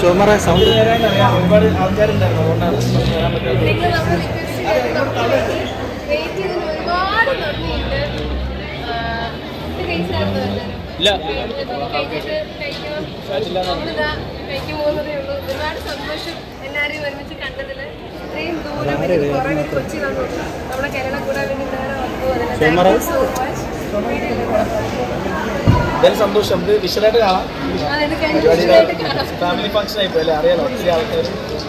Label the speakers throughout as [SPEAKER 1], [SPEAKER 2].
[SPEAKER 1] ശിവമറ sound
[SPEAKER 2] ഒരുപാട് ആൾക്കാരുണ്ടായിരുന്നു അതുകൊണ്ടാണ് വരാൻ പറ്റാത്തത്
[SPEAKER 3] നിങ്ങൾ നമ്മൾ വെയിറ്റ് ചെയ്തതിന് ഒരുപാട് നന്ദിയുണ്ട് ആഹ്, ഇത് കഴിച്ചായിരുന്നോ എല്ലാവരും?
[SPEAKER 2] ഇല്ല.
[SPEAKER 3] കഴിഞ്ഞിട്ട് കഴിക്കുമോ? നമ്മളിതാ കഴിക്കാൻ പോകുന്നതേ ഉള്ളൂ. ഒരുപാട് സന്തോഷം എല്ലാവരെയും ഒരുമിച്ച് കണ്ടതിൽ ഇത്രയും ദൂരം എനിക്ക് കുറേ പേര് കൊച്ചി വന്നു നമ്മളെ കേരളം കൂടാൻ വേണ്ടി നേരെ വന്നു അതിന്
[SPEAKER 1] ശിവമറ.
[SPEAKER 3] താങ്ക് യു സോ മച്ച്
[SPEAKER 2] എന്തായാലും സന്തോഷം ഇത് വിശദമായിട്ട് കാണാം
[SPEAKER 3] അതായത് കഴിഞ്ഞിട്ട് കാണാം
[SPEAKER 2] ഫാമിലി ഫംഗ്ഷൻ ആയിപ്പോ അല്ലേ അറിയാലോ ഒത്തിരി ആൾക്കാർ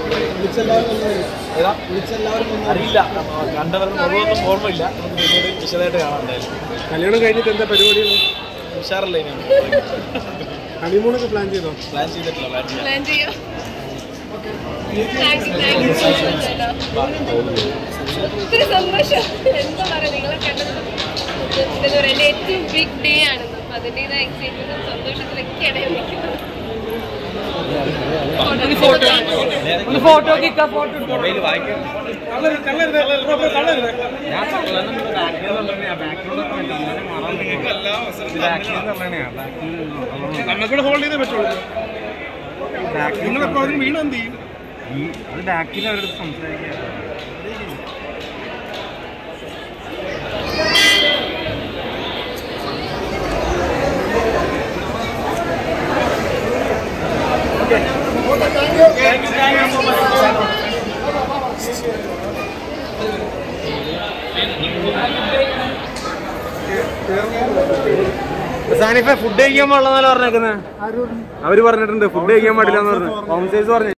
[SPEAKER 2] ഏതാ അറിയില്ല കണ്ടവർക്ക് മുഴുവൊന്നും ഓർമ്മയില്ല നമുക്ക് പിന്നീട് വിശദമായിട്ട് കാണാം എന്തായാലും
[SPEAKER 1] കല്യാണം കഴിഞ്ഞിട്ട് എന്താ പരിപാടികൾ
[SPEAKER 2] ഉഷാറല്ലേ ഇനി
[SPEAKER 1] ഹണിമൂണൊക്കെ പ്ലാൻ ചെയ്തോ
[SPEAKER 2] പ്ലാൻ ചെയ്തിട്ടില്ല പ്ലാൻ ചെയ്യാം
[SPEAKER 3] പ്ലാൻ ചെയ്യാം thank you thank you so much കേട്ടോ ഒത്തിരി സന്തോഷം എന്താ പറയുക നിങ്ങളെ കണ്ടത് എന്താ പറയുക എൻ്റെ ഏറ്റവും ബിഗ് ഡേ ആണെന്ന് അപ്പം അതിൻ്റെതായ എക്സൈറ്റ്മെൻറ്റും സന്തോഷത്തിലൊക്കെയാണ് ഞാൻ നിൽക്കുന്നത്
[SPEAKER 1] നമുക്കിവിടെ ഹോൾഡ് ചെയ്തേ പറ്റുള്ളൂ നിങ്ങളെപ്പോ അതിന് വീണ് എന്ത് ചെയ്യും
[SPEAKER 4] അത് ബാക്കിൽ അവരുടെ സംസാരിക്കുക സാനിഫ ഫുഡ് കഴിക്കാൻ പാടില്ലെന്നല്ല പറഞ്ഞേക്കുന്നത് അവര് പറഞ്ഞിട്ടുണ്ട് ഫുഡ് കഴിക്കാൻ പാടില്ല എന്ന് പറഞ്ഞു ഹോം സൈസ് പറഞ്ഞു